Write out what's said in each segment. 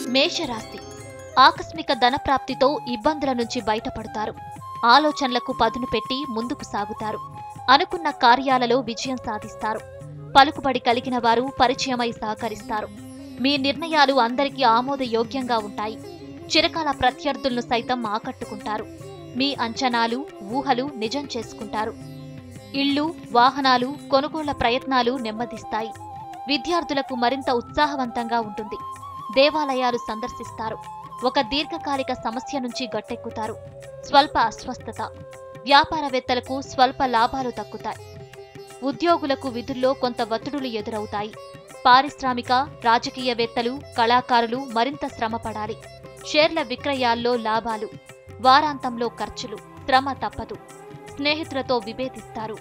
మేషరాశి ఆకస్మిక ధనప్రాప్తితో ఇబ్బందుల నుంచి బయటపడతారు ఆలోచనలకు పదును పెట్టి ముందుకు సాగుతారు అనుకున్న కార్యాలలో విజయం సాధిస్తారు పలుకుబడి కలిగిన వారు పరిచయమై సహకరిస్తారు మీ నిర్ణయాలు అందరికీ ఆమోదయోగ్యంగా ఉంటాయి చిరకాల ప్రత్యర్థులను సైతం ఆకట్టుకుంటారు మీ అంచనాలు ఊహలు నిజం చేసుకుంటారు ఇళ్ళు వాహనాలు కొనుగోళ్ల ప్రయత్నాలు నెమ్మదిస్తాయి విద్యార్థులకు మరింత ఉత్సాహవంతంగా ఉంటుంది దేవాలయాలు సందర్శిస్తారు ఒక దీర్ఘకాలిక సమస్య నుంచి గట్టెక్కుతారు స్వల్ప అస్వస్థత వ్యాపారవేత్తలకు స్వల్ప లాభాలు దక్కుతాయి ఉద్యోగులకు విధుల్లో కొంత ఒత్తిడులు ఎదురవుతాయి పారిశ్రామిక రాజకీయవేత్తలు కళాకారులు మరింత శ్రమపడాలి షేర్ల విక్రయాల్లో లాభాలు వారాంతంలో ఖర్చులు శ్రమ తప్పదు స్నేహితులతో విభేదిస్తారు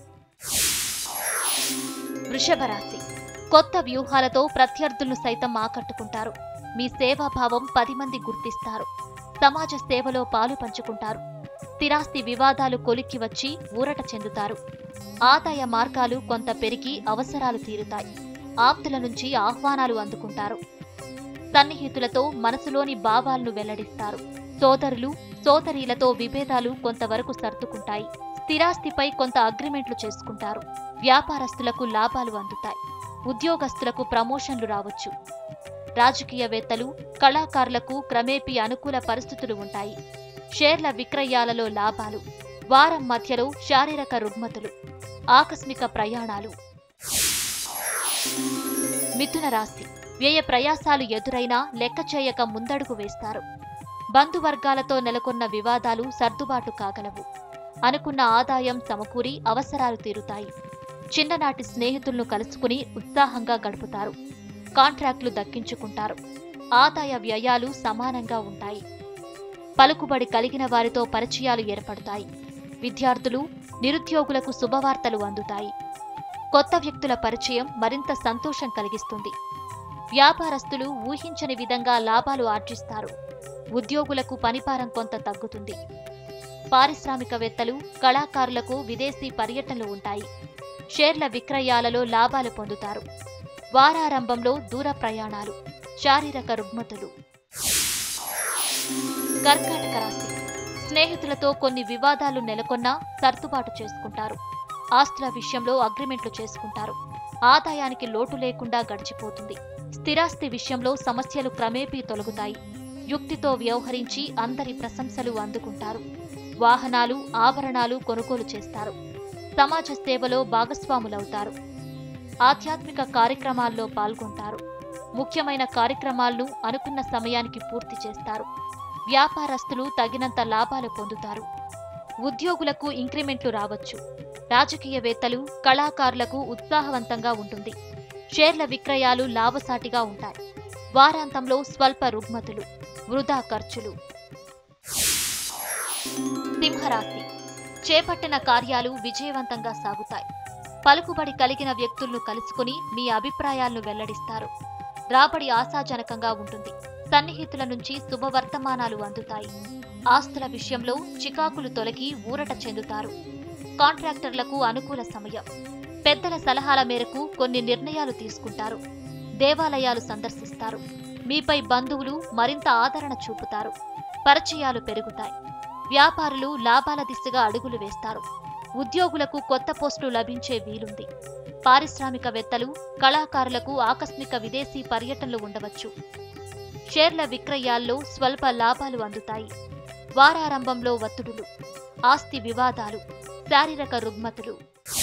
వృషభ రాశి కొత్త వ్యూహాలతో ప్రత్యర్థులను సైతం ఆకట్టుకుంటారు మీ సేవాభావం పది మంది గుర్తిస్తారు సమాజ సేవలో పాలు పంచుకుంటారు స్థిరాస్తి వివాదాలు కొలిక్కి వచ్చి ఊరట చెందుతారు ఆదాయ మార్గాలు కొంత పెరిగి అవసరాలు తీరుతాయి ఆప్తుల నుంచి ఆహ్వానాలు అందుకుంటారు సన్నిహితులతో మనసులోని భావాలను వెల్లడిస్తారు సోదరులు సోదరీలతో విభేదాలు కొంతవరకు సర్దుకుంటాయి స్థిరాస్తిపై కొంత అగ్రిమెంట్లు చేసుకుంటారు వ్యాపారస్తులకు లాభాలు అందుతాయి ఉద్యోగస్తులకు ప్రమోషన్లు రావచ్చు రాజకీయవేత్తలు కళాకారులకు క్రమేపీ అనుకూల పరిస్థితులు ఉంటాయి షేర్ల విక్రయాలలో లాభాలు వారం మధ్యలో శారీరక రుగ్మతులు ఆకస్మిక ప్రయాణాలు మిథున రాశి వ్యయ ప్రయాసాలు ఎదురైనా లెక్క చేయక ముందడుగు వేస్తారు బంధువర్గాలతో నెలకొన్న వివాదాలు సర్దుబాటు కాగలవు అనుకున్న ఆదాయం సమకూరి అవసరాలు తీరుతాయి చిన్ననాటి స్నేహితులను కలుసుకుని ఉత్సాహంగా గడుపుతారు కాంట్రాక్టులు దక్కించుకుంటారు ఆదాయ వ్యయాలు సమానంగా ఉంటాయి పలుకుబడి కలిగిన వారితో పరిచయాలు ఏర్పడతాయి విద్యార్థులు నిరుద్యోగులకు శుభవార్తలు అందుతాయి కొత్త వ్యక్తుల పరిచయం మరింత సంతోషం కలిగిస్తుంది వ్యాపారస్తులు ఊహించని విధంగా లాభాలు ఆర్జిస్తారు ఉద్యోగులకు పనిపారం కొంత తగ్గుతుంది పారిశ్రామికవేత్తలు కళాకారులకు విదేశీ పర్యటనలు ఉంటాయి షేర్ల విక్రయాలలో లాభాలు పొందుతారు వారారంభంలో దూర ప్రయాణాలు శారీరక రుగ్మతులు కర్కాటక రాశి స్నేహితులతో కొన్ని వివాదాలు నెలకొన్నా సర్దుబాటు చేసుకుంటారు ఆస్తుల విషయంలో అగ్రిమెంట్లు చేసుకుంటారు ఆదాయానికి లోటు లేకుండా గడిచిపోతుంది స్థిరాస్తి విషయంలో సమస్యలు క్రమేపీ తొలగుతాయి యుక్తితో వ్యవహరించి అందరి ప్రశంసలు అందుకుంటారు వాహనాలు ఆభరణాలు కొనుగోలు చేస్తారు సమాజ సేవలో భాగస్వాములవుతారు ఆధ్యాత్మిక కార్యక్రమాల్లో పాల్గొంటారు ముఖ్యమైన కార్యక్రమాలను అనుకున్న సమయానికి పూర్తి చేస్తారు వ్యాపారస్తులు తగినంత లాభాలు పొందుతారు ఉద్యోగులకు ఇంక్రిమెంట్లు రావచ్చు రాజకీయవేత్తలు కళాకారులకు ఉత్సాహవంతంగా ఉంటుంది షేర్ల విక్రయాలు లాభసాటిగా ఉంటాయి వారాంతంలో స్వల్ప రుగ్మతులు వృధా ఖర్చులు సింహరాశి చేపట్టిన కార్యాలు విజయవంతంగా సాగుతాయి పలుకుబడి కలిగిన వ్యక్తులను కలుసుకుని మీ అభిప్రాయాలను వెల్లడిస్తారు రాబడి ఆశాజనకంగా ఉంటుంది సన్నిహితుల నుంచి శుభవర్తమానాలు అందుతాయి ఆస్తుల విషయంలో చికాకులు తొలగి ఊరట చెందుతారు కాంట్రాక్టర్లకు అనుకూల సమయం పెద్దల సలహాల మేరకు కొన్ని నిర్ణయాలు తీసుకుంటారు దేవాలయాలు సందర్శిస్తారు మీపై బంధువులు మరింత ఆదరణ చూపుతారు పరిచయాలు పెరుగుతాయి వ్యాపారులు లాభాల దిశగా అడుగులు వేస్తారు ఉద్యోగులకు కొత్త పోస్టులు లభించే వీలుంది పారిశ్రామికవేత్తలు కళాకారులకు ఆకస్మిక విదేశీ పర్యటనలు ఉండవచ్చు షేర్ల విక్రయాల్లో స్వల్ప లాభాలు అందుతాయి వారారంభంలో ఒత్తిడులు ఆస్తి వివాదాలు శారీరక రుగ్మతులు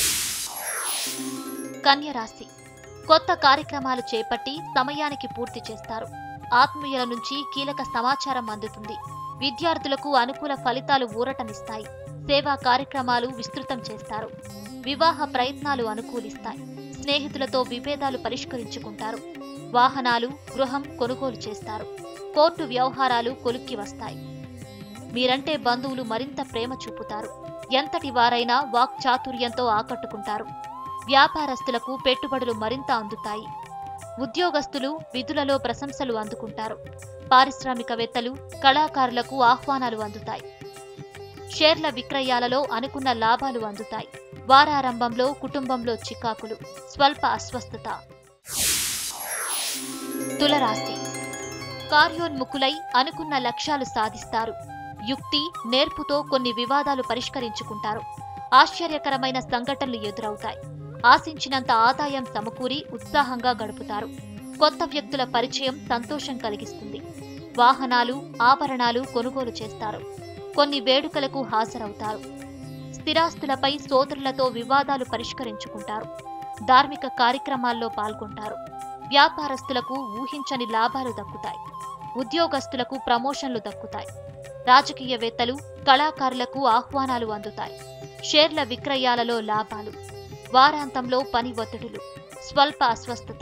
కన్యరాశి కొత్త కార్యక్రమాలు చేపట్టి సమయానికి పూర్తి చేస్తారు ఆత్మీయుల నుంచి కీలక సమాచారం అందుతుంది విద్యార్థులకు అనుకూల ఫలితాలు ఊరటనిస్తాయి సేవా కార్యక్రమాలు విస్తృతం చేస్తారు వివాహ ప్రయత్నాలు అనుకూలిస్తాయి స్నేహితులతో విభేదాలు పరిష్కరించుకుంటారు వాహనాలు గృహం కొనుగోలు చేస్తారు కోర్టు వ్యవహారాలు కొలుక్కి వస్తాయి మీరంటే బంధువులు మరింత ప్రేమ చూపుతారు ఎంతటి వారైనా వాక్చాతుర్యంతో ఆకట్టుకుంటారు వ్యాపారస్తులకు పెట్టుబడులు మరింత అందుతాయి ఉద్యోగస్తులు విధులలో ప్రశంసలు అందుకుంటారు పారిశ్రామికవేత్తలు కళాకారులకు ఆహ్వానాలు అందుతాయి షేర్ల విక్రయాలలో అనుకున్న లాభాలు అందుతాయి వారారంభంలో కుటుంబంలో చికాకులు స్వల్ప అస్వస్థత తులరాశి కార్యోన్ముఖులై అనుకున్న లక్ష్యాలు సాధిస్తారు యుక్తి నేర్పుతో కొన్ని వివాదాలు పరిష్కరించుకుంటారు ఆశ్చర్యకరమైన సంఘటనలు ఎదురవుతాయి ఆశించినంత ఆదాయం సమకూరి ఉత్సాహంగా గడుపుతారు కొత్త వ్యక్తుల పరిచయం సంతోషం కలిగిస్తుంది వాహనాలు ఆభరణాలు కొనుగోలు చేస్తారు కొన్ని వేడుకలకు హాజరవుతారు స్థిరాస్తులపై సోదరులతో వివాదాలు పరిష్కరించుకుంటారు ధార్మిక కార్యక్రమాల్లో పాల్గొంటారు వ్యాపారస్తులకు ఊహించని లాభాలు దక్కుతాయి ఉద్యోగస్తులకు ప్రమోషన్లు దక్కుతాయి రాజకీయవేత్తలు కళాకారులకు ఆహ్వానాలు అందుతాయి షేర్ల విక్రయాలలో లాభాలు వారాంతంలో పని ఒత్తిడులు స్వల్ప అస్వస్థత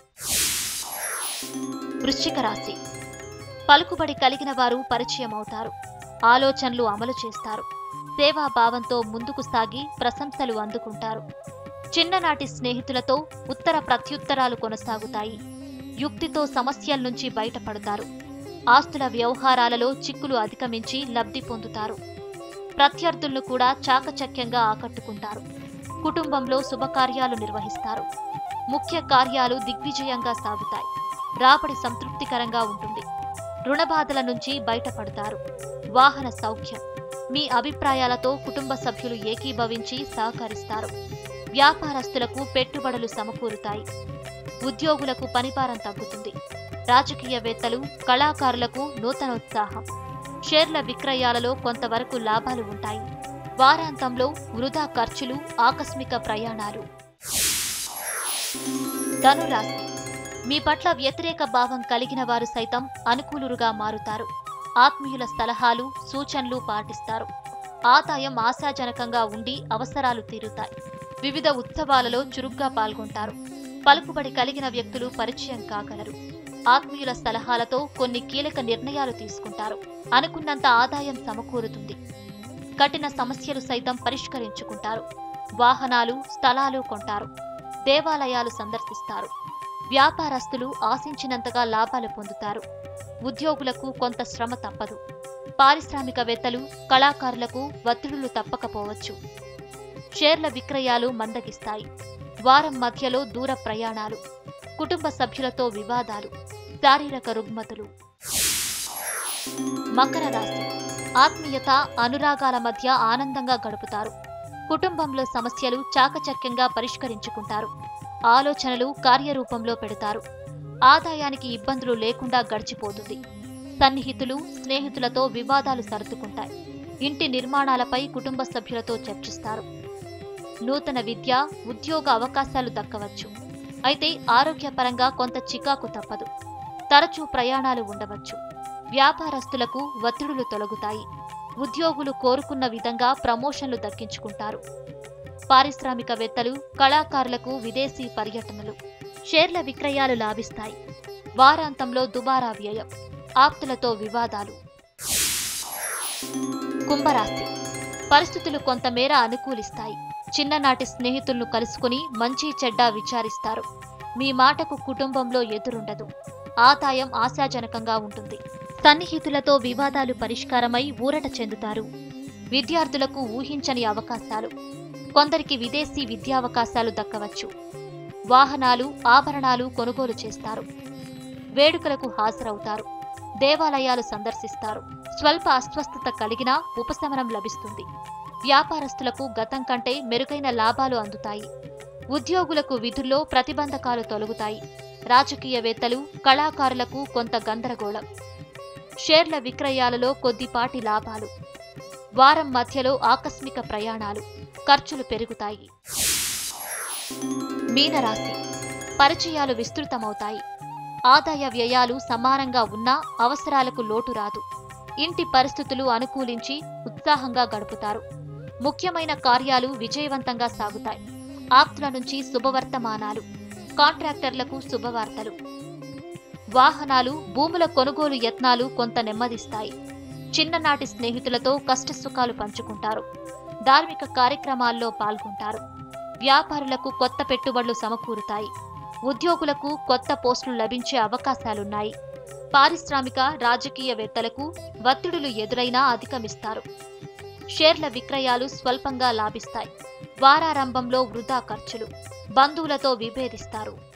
వృశ్చిక రాశి పలుకుబడి కలిగిన వారు పరిచయం అవుతారు ఆలోచనలు అమలు చేస్తారు సేవాభావంతో ముందుకు సాగి ప్రశంసలు అందుకుంటారు చిన్ననాటి స్నేహితులతో ఉత్తర ప్రత్యుత్తరాలు కొనసాగుతాయి యుక్తితో సమస్యల నుంచి బయటపడతారు ఆస్తుల వ్యవహారాలలో చిక్కులు అధిగమించి లబ్ధి పొందుతారు ప్రత్యర్థులను కూడా చాకచక్యంగా ఆకట్టుకుంటారు కుటుంబంలో శుభకార్యాలు నిర్వహిస్తారు ముఖ్య కార్యాలు దిగ్విజయంగా సాగుతాయి రాబడి సంతృప్తికరంగా ఉంటుంది రుణబాధల నుంచి బయటపడతారు వాహన సౌఖ్యం మీ అభిప్రాయాలతో కుటుంబ సభ్యులు ఏకీభవించి సహకరిస్తారు వ్యాపారస్తులకు పెట్టుబడులు సమకూరుతాయి ఉద్యోగులకు పనిభారం తగ్గుతుంది రాజకీయవేత్తలు కళాకారులకు నూతనోత్సాహం షేర్ల విక్రయాలలో కొంతవరకు లాభాలు ఉంటాయి వారాంతంలో వృధా ఖర్చులు ఆకస్మిక ప్రయాణాలు ధనురాశి మీ పట్ల వ్యతిరేక భావం కలిగిన వారు సైతం అనుకూలురుగా మారుతారు ఆత్మీయుల సలహాలు సూచనలు పాటిస్తారు ఆదాయం ఆశాజనకంగా ఉండి అవసరాలు తీరుతాయి వివిధ ఉత్సవాలలో చురుగ్గా పాల్గొంటారు పలుకుబడి కలిగిన వ్యక్తులు పరిచయం కాగలరు ఆత్మీయుల సలహాలతో కొన్ని కీలక నిర్ణయాలు తీసుకుంటారు అనుకున్నంత ఆదాయం సమకూరుతుంది కఠిన సమస్యలు సైతం పరిష్కరించుకుంటారు వాహనాలు స్థలాలు కొంటారు దేవాలయాలు సందర్శిస్తారు వ్యాపారస్తులు ఆశించినంతగా లాభాలు పొందుతారు ఉద్యోగులకు కొంత శ్రమ తప్పదు పారిశ్రామికవేత్తలు కళాకారులకు ఒత్తిడులు తప్పకపోవచ్చు షేర్ల విక్రయాలు మందగిస్తాయి వారం మధ్యలో దూర ప్రయాణాలు కుటుంబ సభ్యులతో వివాదాలు శారీరక రుగ్మతులు మకర రాశి ఆత్మీయత అనురాగాల మధ్య ఆనందంగా గడుపుతారు కుటుంబంలో సమస్యలు చాకచక్యంగా పరిష్కరించుకుంటారు ఆలోచనలు కార్యరూపంలో పెడతారు ఆదాయానికి ఇబ్బందులు లేకుండా గడిచిపోతుంది సన్నిహితులు స్నేహితులతో వివాదాలు సర్దుకుంటాయి ఇంటి నిర్మాణాలపై కుటుంబ సభ్యులతో చర్చిస్తారు నూతన విద్య ఉద్యోగ అవకాశాలు దక్కవచ్చు అయితే ఆరోగ్యపరంగా కొంత చికాకు తప్పదు తరచూ ప్రయాణాలు ఉండవచ్చు వ్యాపారస్తులకు ఒత్తిడులు తొలగుతాయి ఉద్యోగులు కోరుకున్న విధంగా ప్రమోషన్లు దక్కించుకుంటారు పారిశ్రామికవేత్తలు కళాకారులకు విదేశీ పర్యటనలు షేర్ల విక్రయాలు లాభిస్తాయి వారాంతంలో దుబారా వ్యయం ఆప్తులతో వివాదాలు కుంభరాశి పరిస్థితులు కొంతమేర అనుకూలిస్తాయి చిన్ననాటి స్నేహితులను కలుసుకుని మంచి చెడ్డ విచారిస్తారు మీ మాటకు కుటుంబంలో ఎదురుండదు ఆదాయం ఆశాజనకంగా ఉంటుంది సన్నిహితులతో వివాదాలు పరిష్కారమై ఊరట చెందుతారు విద్యార్థులకు ఊహించని అవకాశాలు కొందరికి విదేశీ విద్యావకాశాలు దక్కవచ్చు వాహనాలు ఆభరణాలు కొనుగోలు చేస్తారు వేడుకలకు హాజరవుతారు దేవాలయాలు సందర్శిస్తారు స్వల్ప అస్వస్థత కలిగినా ఉపశమనం లభిస్తుంది వ్యాపారస్తులకు గతం కంటే మెరుగైన లాభాలు అందుతాయి ఉద్యోగులకు విధుల్లో ప్రతిబంధకాలు తొలగుతాయి రాజకీయవేత్తలు కళాకారులకు కొంత గందరగోళం షేర్ల విక్రయాలలో కొద్దిపాటి లాభాలు వారం మధ్యలో ఆకస్మిక ప్రయాణాలు ఖర్చులు పెరుగుతాయి మీనరాశి పరిచయాలు విస్తృతమవుతాయి ఆదాయ వ్యయాలు సమానంగా ఉన్నా అవసరాలకు లోటు రాదు ఇంటి పరిస్థితులు అనుకూలించి ఉత్సాహంగా గడుపుతారు ముఖ్యమైన కార్యాలు విజయవంతంగా సాగుతాయి ఆప్తుల నుంచి శుభవర్తమానాలు కాంట్రాక్టర్లకు శుభవార్తలు వాహనాలు భూముల కొనుగోలు యత్నాలు కొంత నెమ్మదిస్తాయి చిన్ననాటి స్నేహితులతో కష్టసుఖాలు పంచుకుంటారు ధార్మిక కార్యక్రమాల్లో పాల్గొంటారు వ్యాపారులకు కొత్త పెట్టుబడులు సమకూరుతాయి ఉద్యోగులకు కొత్త పోస్టులు లభించే అవకాశాలున్నాయి పారిశ్రామిక రాజకీయవేత్తలకు ఒత్తిడులు ఎదురైనా అధిగమిస్తారు షేర్ల విక్రయాలు స్వల్పంగా లాభిస్తాయి వారారంభంలో వృధా ఖర్చులు బంధువులతో విభేదిస్తారు